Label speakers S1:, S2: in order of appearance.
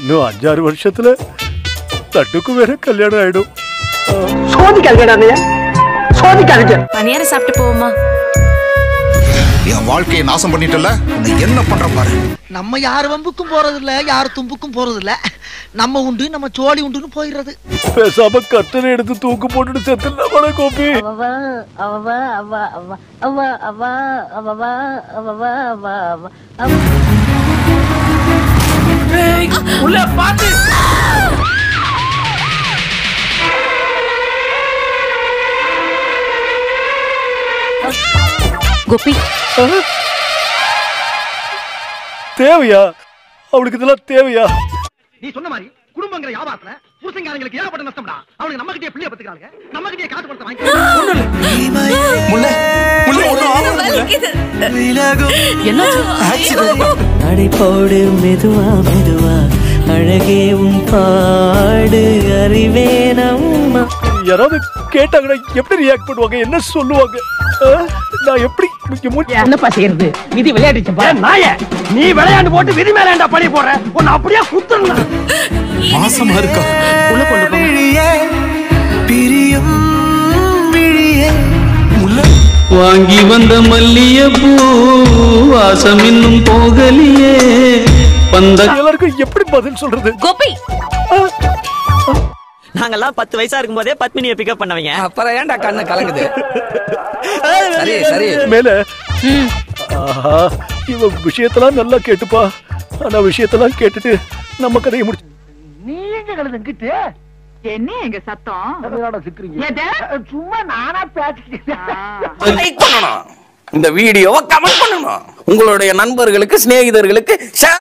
S1: இன்னும் அஞ்சாறு வருஷத்துல தட்டுக்கு வேற கல்யாணம் ஆயிடும்
S2: சோதிக்காதீங்க அண்ணையா சோதிக்காதீங்க
S3: பணியாரம் சாப்பிட்டு போவோமா
S4: என் வாழ்க்கையை நாசம் பண்ணிட்டல உன்னை என்ன பண்ற பாரு
S5: நம்ம யார் வம்புக்கும் போறது இல்ல யார் தும்புக்கும் போறது இல்ல நம்ம உண்டு நம்ம சோழி உண்டுன்னு போயிடுறது
S1: பேசாம கட்டணை எடுத்து தூக்கு போட்டுட்டு செத்துனா கோபி
S3: கோபி
S1: தேவையா அவளுக்கு இதெல்லாம் தேவையா
S2: நீ சொன்ன மாதிரி குடும்பங்கிற வியாபாரத்துல புருஷங்காரங்களுக்கு ஏகப்பட்ட நஷ்டம்டா அவனுக்கு நம்ம கிட்டே பிள்ளைய பத்துக்காங்க நம்ம கிட்டே காசு கொடுத்து வாங்கி
S6: நடை போடு மெதுவா மெதுவா அழகே உன் பாடு அறிவே நம்மா
S1: யாராவது கேட்டாங்கன்னா எப்படி ரியாக்ட் பண்ணுவாங்க என்ன சொல்லுவாங்க ஆ? நான் எப்படி இங்க மூச்சு-
S2: என்னப்பா செய்யறது விதி விளையாடிச்சப்பா நாய நீ விளையாண்டு போட்டு விதி மேல ஏன்டா பழி போடுற உன்னை அப்படியே குத்துறணும்
S4: மாசமா இருக்கா
S3: உள்ள கொண்டு போ
S6: விழியே பிரியும் விழியே
S7: வாங்கி வந்த மல்லியப்பூ வாசம் இன்னும் போகலியே பந்த
S1: எல்லாருக்கும் எப்படி பதில் சொல்றது
S3: கோபி
S6: நாங்கெல்லாம் பத்து வயசா இருக்கும் போதே பத்மினியை பிக்கப் பண்ணவங்க
S8: அப்புறம் ஏன்டா கண்ணு கலங்குது சரி சரி
S1: மேல ஆஹா இவ விஷயத்தெல்லாம் நல்லா கேட்டுப்பா ஆனா விஷயத்தெல்லாம் கேட்டுட்டு நம்ம கதையை முடிச்சு
S2: நீ எங்க கழுதுங்கிட்டு
S9: என்ன எங்க சத்தம்
S2: சிக்கிறீங்க
S9: எது?
S2: சும்மா நானா பேசிக்கிட்டேன்
S8: லைக் பண்ணணும் இந்த வீடியோவை கமெண்ட் பண்ணணும் உங்களுடைய நண்பர்களுக்கு சிநேகிதர்களுக்கு share